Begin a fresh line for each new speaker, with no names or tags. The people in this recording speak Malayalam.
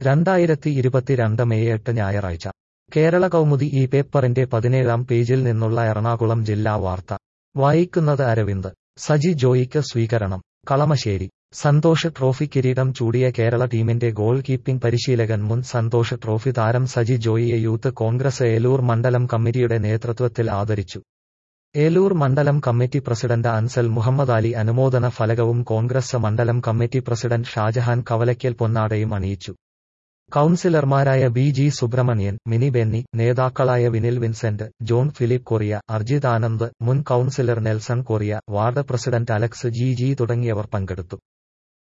രണ്ടായിരത്തി ഇരുപത്തിരണ്ട് മെയ് എട്ട് ഞായറാഴ്ച കേരള കൗമുദി ഈ പേപ്പറിന്റെ പതിനേഴാം പേജിൽ നിന്നുള്ള എറണാകുളം ജില്ലാ വാർത്ത വായിക്കുന്നത് അരവിന്ദ് സജി ജോയിക്ക് സ്വീകരണം കളമശ്ശേരി സന്തോഷ് ട്രോഫി കിരീടം ചൂടിയ കേരള ടീമിന്റെ ഗോൾ കീപ്പിംഗ് പരിശീലകൻ മുൻ സന്തോഷ് ട്രോഫി താരം സജി ജോയിയെ യൂത്ത് കോൺഗ്രസ് ഏലൂർ മണ്ഡലം കമ്മിറ്റിയുടെ നേതൃത്വത്തിൽ ആദരിച്ചു ഏലൂർ മണ്ഡലം കമ്മിറ്റി പ്രസിഡന്റ് അൻസൽ മുഹമ്മദ് അലി അനുമോദന ഫലകവും കോൺഗ്രസ് മണ്ഡലം കമ്മിറ്റി പ്രസിഡന്റ് ഷാജഹാൻ കവലയ്ക്കൽ പൊന്നാടയും അണിയിച്ചു കൌൺസിലർമാരായ B G Subrahmanian Mini Benny നേതാക്കളായ Vinil Vincent John Philip Correya Arjith Anand മുൻ councillor Nelson Correya ward president Alex G G തുടങ്ങിയവർ പങ്കെടുത്തു